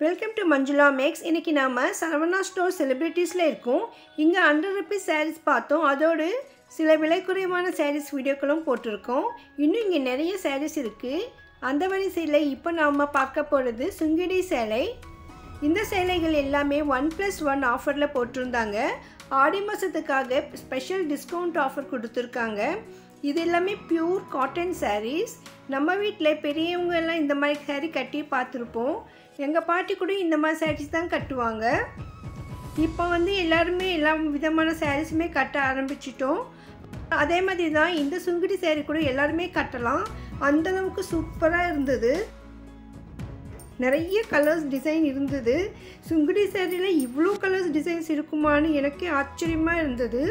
welcome to Manjula maths இன்றைக்கி நாம் Saravana store செலிப்ரிட்டிஸில் இருக்கோம் இங்கே ஹண்ட்ரட் ருபீஸ் சாரீஸ் பார்த்தோம் அதோடு சில விலை குறைவான சாரீஸ் வீடியோக்களும் போட்டிருக்கோம் இன்னும் இங்கே நிறைய சாரீஸ் இருக்குது அந்த வரிசையில் இப்போ நாம் பார்க்க போகிறது சுங்கிடி சேலை இந்த சேலைகள் எல்லாமே ஒன் ப்ளஸ் ஒன் ஆஃபரில் போட்டிருந்தாங்க ஆடி மாதத்துக்காக ஸ்பெஷல் டிஸ்கவுண்ட் ஆஃபர் கொடுத்துருக்காங்க இது எல்லாமே பியூர் காட்டன் சாரீஸ் நம்ம வீட்டில் பெரியவங்க எல்லாம் இந்த மாதிரி saree கட்டி பார்த்துருப்போம் எங்கள் பாட்டி கூட இந்த மாதிரி சாரீஸ் தான் கட்டுவாங்க இப்போ வந்து எல்லாருமே எல்லா விதமான சாரீஸுமே கட்ட ஆரம்பிச்சிட்டோம் அதே மாதிரி தான் இந்த சுங்குடி saree கூட எல்லாருமே கட்டலாம் அந்தளவுக்கு சூப்பராக இருந்தது நிறைய கலர்ஸ் டிசைன் இருந்தது சுங்குடி சேரீல இவ்வளோ கலர்ஸ் டிசைன்ஸ் இருக்குமான்னு எனக்கே ஆச்சரியமாக இருந்தது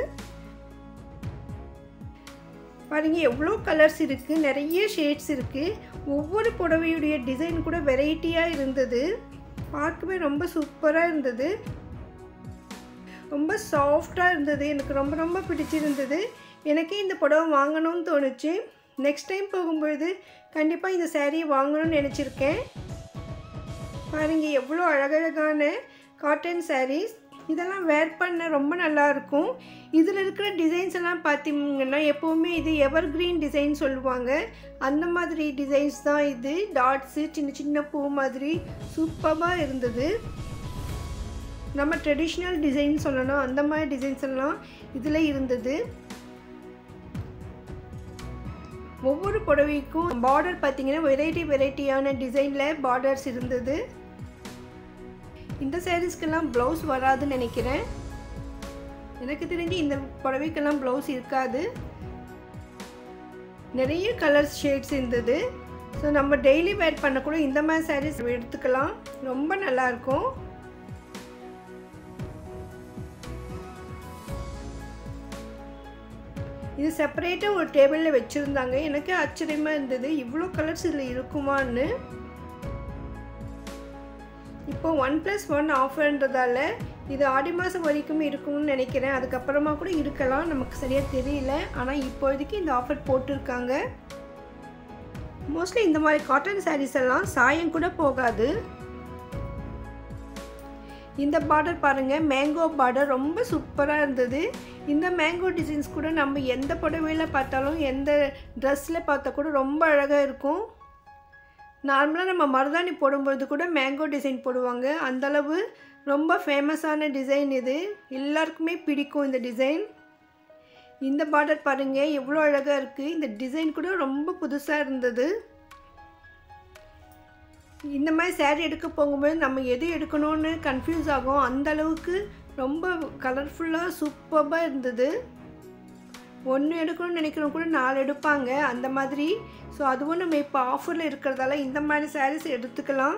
பாருங்க எவ்வளோ கலர்ஸ் இருக்குது நிறைய ஷேட்ஸ் இருக்குது ஒவ்வொரு புடவையுடைய டிசைன் கூட வெரைட்டியாக இருந்தது பார்க்கவே ரொம்ப சூப்பராக இருந்தது ரொம்ப சாஃப்டாக இருந்தது எனக்கு ரொம்ப ரொம்ப பிடிச்சிருந்தது எனக்கே இந்த புடவை வாங்கணும்னு தோணுச்சு நெக்ஸ்ட் டைம் போகும்பொழுது கண்டிப்பாக இந்த சேரீ வாங்கணும்னு நினச்சிருக்கேன் பாருங்க எவ்வளோ அழகழகான காட்டன் சாரீஸ் இதெல்லாம் வேர் பண்ண ரொம்ப நல்லா இருக்கும் இதில் இருக்கிற டிசைன்ஸ் எல்லாம் பார்த்தீங்கன்னா எப்போவுமே இது எவர் கிரீன் டிசைன் சொல்லுவாங்க அந்த மாதிரி டிசைன்ஸ் தான் இது டாட்ஸு சின்ன சின்ன பூ மாதிரி சூப்பராக இருந்தது நம்ம ட்ரெடிஷ்னல் டிசைன் சொல்லணும் அந்த மாதிரி டிசைன்ஸ் எல்லாம் இதில் இருந்தது ஒவ்வொரு புடவைக்கும் பார்டர் பார்த்தீங்கன்னா வெரைட்டி வெரைட்டியான டிசைனில் பார்டர்ஸ் இருந்தது இந்த சாரீஸ்க்கெல்லாம் ப்ளவுஸ் வராதுன்னு நினைக்கிறேன் எனக்கு தெரிஞ்சு இந்த புடவைக்கெல்லாம் ப்ளவுஸ் இருக்காது நிறைய கலர்ஸ் ஷேட்ஸ் இருந்தது ஸோ நம்ம டெய்லி வேர் பண்ணக்கூட இந்த மாதிரி சாரீஸ் எடுத்துக்கலாம் ரொம்ப நல்லாயிருக்கும் இது செப்பரேட்டாக ஒரு டேபிளில் வச்சுருந்தாங்க எனக்கு ஆச்சரியமாக இருந்தது இவ்வளோ கலர்ஸ் இதில் இருக்குமான்னு இப்போ ஒன் ப்ளஸ் ஒன் ஆஃபர்ன்றதால இது ஆடி மாதம் வரைக்கும் இருக்கும்னு நினைக்கிறேன் அதுக்கப்புறமா கூட இருக்கலாம் நமக்கு சரியாக தெரியல ஆனால் இப்போதைக்கு இந்த ஆஃபர் போட்டிருக்காங்க மோஸ்ட்லி இந்த மாதிரி காட்டன் சாரீஸ் எல்லாம் சாயம் கூட போகாது இந்த பார்டர் பாருங்கள் மேங்கோ பார்டர் ரொம்ப சூப்பராக இருந்தது இந்த மேங்கோ டிசைன்ஸ் கூட நம்ம எந்த புடவையில் பார்த்தாலும் எந்த ட்ரெஸ்ஸில் பார்த்தா கூட ரொம்ப அழகாக இருக்கும் நார்மலாக நம்ம மருதாணி போடும்போது கூட மேங்கோ டிசைன் போடுவாங்க அந்தளவு ரொம்ப ஃபேமஸான டிசைன் இது எல்லாருக்குமே பிடிக்கும் இந்த டிசைன் இந்த பார்டர் பாருங்கள் எவ்வளோ அழகாக இருக்குது இந்த டிசைன் கூட ரொம்ப புதுசாக இருந்தது இந்த மாதிரி சேரீ எடுக்க போகும்போது நம்ம எது எடுக்கணும்னு கன்ஃபியூஸ் ஆகும் அந்த அளவுக்கு ரொம்ப கலர்ஃபுல்லாக சூப்பராக இருந்தது ஒன்று எடுக்கணும்னு நினைக்கிறவங்க கூட நாலு எடுப்பாங்க அந்த மாதிரி ஸோ அதுவும் நம்ம இப்போ ஆஃபரில் இருக்கிறதால இந்த மாதிரி சாரீஸ் எடுத்துக்கலாம்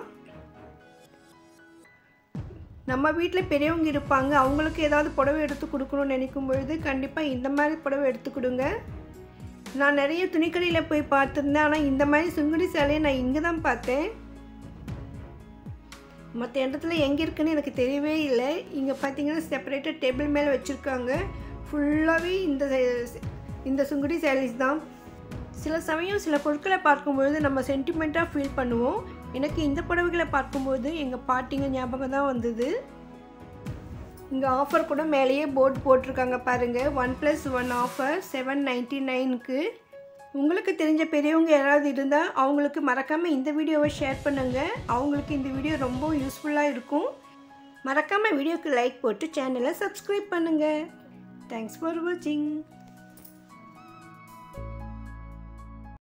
நம்ம வீட்டில் பெரியவங்க இருப்பாங்க அவங்களுக்கு ஏதாவது புடவை எடுத்து கொடுக்கணும்னு நினைக்கும் பொழுது கண்டிப்பாக இந்த மாதிரி புடவை எடுத்து கொடுங்க நான் நிறைய துணிக்கடையில் போய் பார்த்துருந்தேன் ஆனால் இந்த மாதிரி சுங்குடி சேலையை நான் இங்கே தான் பார்த்தேன் மற்ற இடத்துல எங்கே இருக்குன்னு எனக்கு தெரியவே இல்லை இங்கே பார்த்தீங்கன்னா செப்பரேட்டாக டேபிள் மேலே வச்சுருக்காங்க ஃபுல்லாகவே இந்த இந்த சுங்குடி சாரீஸ் தான் சில சமயம் சில பொருட்களை பார்க்கும்பொழுது நம்ம சென்டிமெண்ட்டாக ஃபீல் பண்ணுவோம் எனக்கு இந்த புடவைகளை பார்க்கும்போது எங்கள் பாட்டிங்க ஞாபகம் தான் வந்தது இங்கே ஆஃபர் கூட மேலேயே போர்டு போட்டிருக்காங்க பாருங்கள் one plus one offer seven ninety நைனுக்கு உங்களுக்கு தெரிஞ்ச பெரியவங்க யாராவது இருந்தால் அவங்களுக்கு மறக்காமல் இந்த வீடியோவை ஷேர் பண்ணுங்கள் அவங்களுக்கு இந்த வீடியோ ரொம்ப யூஸ்ஃபுல்லாக இருக்கும் மறக்காமல் வீடியோக்கு லைக் போட்டு சேனலை சப்ஸ்கிரைப் பண்ணுங்கள் தேங்க்ஸ் ஃபார் வாட்சிங்